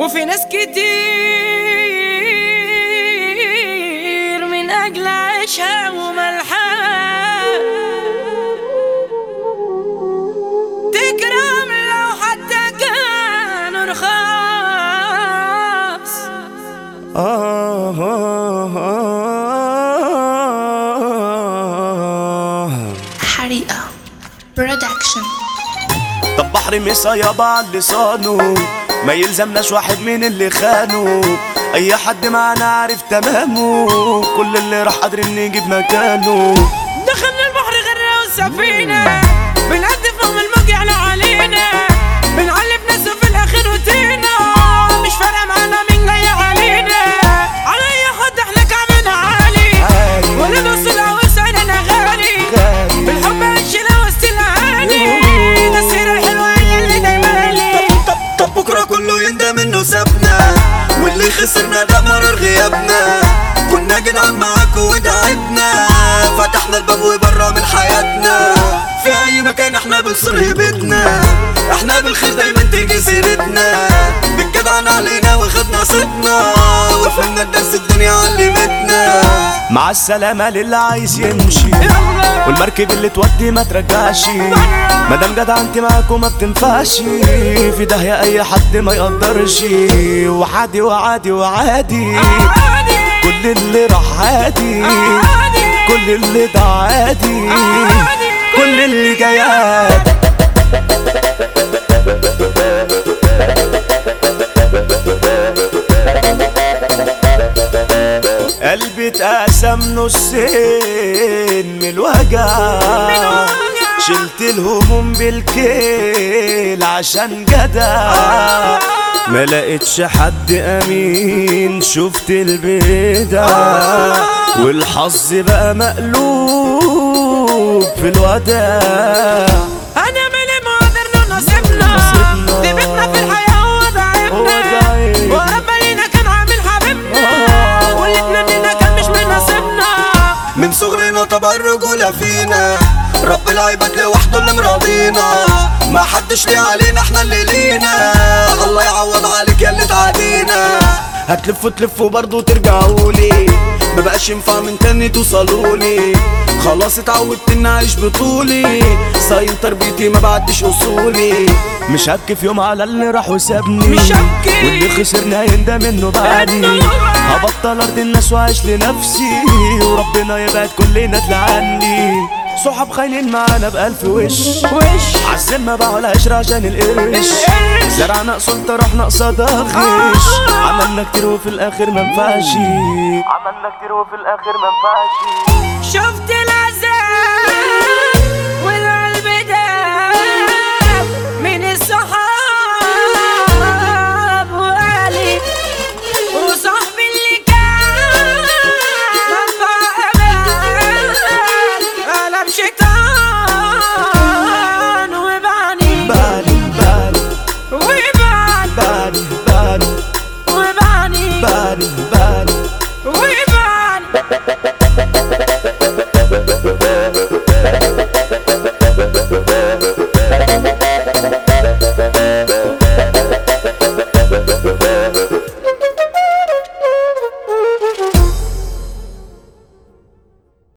وفي ناس كتير من أجل عيشها وملحها تكرم لو حتى كانوا رخاص آه آه آه حريقة برودكشن طب بحر مصيبة على لسانه ما يلزمناش واحد من اللي خانه اي حد معانا عارف تمامه كل اللي راح قادرين نجيب مكانه دخلنا البحر غرة والسفينة بنعدي فوق الموج يعلى علينا بنعلي بناس وفي الآخر وتينا مش فارقة معانا مين جاي علينا على أي حد احنا كعبنا عالي عالي. ولا نوصل أو سعرنا غالي غالي. بالحب عشنا وسط الأهالي ده السيرة الحلوة هي اللي دايما لي طب طب بكره كله يندم انه سابنا واللي خسرنا ده مرار غيابنا كنا جدعان معاكوا ودعبنا فتحنا الباب وبره من حياتنا في اي مكان احنا بنصر هيبتنا احنا بالخير دايما تيجي سيرتنا بالجدعان علينا واخدنا صيتنا وفهمنا الدرس الدنيا علمتنا مع السلامة للي عايز يمشي والمركب اللي تودي ما ترجعش مادام جدع انت معاكم ما بتنفعش في داهية اي حد ما يقدرش وعادي وعادي وعادي كل اللي راح عادي كل اللي ده عادي كل اللي جاي عادي قلبي اتقسم نصين من الوجع شلت الهموم بالكيل عشان جدع ما لقيتش حد امين شفت البدع والحظ بقى مقلوب في الوداع هنعمل ايه ما قدرنا نصيبنا نصيبنا. دي بيتنا في الحياة هو هو ضعيفنا ضعيفنا. ورب لينا كان عامل حبيبنا آه. واللي اتمنينا كان مش من نصيبنا من صغرنا طبع الرجولة فينا رب العباد لوحده اللي مراضينا ما حدش ليه علينا احنا اللي لينا الله يعوض عليك يا اللي تعادينا هتلفوا تلفوا برضه ترجعولي مبقاش ينفع من تاني توصلولي خلاص اتعودت اني اعيش بطولي صايم تربيتي ما بعدش اصولي مش هبكي في يوم على اللي راح وسابني مش هبكي. واللي خسرنا يندم انه بعدي إنه بعد. هبطل ارض الناس واعيش لنفسي وربنا يبعد كلنا تلعني صحاب خاينين معانا بألف وش وش عالذمة باعوا العشرة عشان القرش القرش. زرعنا سلطة رحنا قصادها غش آه. عملنا كتير وفي الآخر منفعش عملنا كتير وفي الآخر منفعش شفت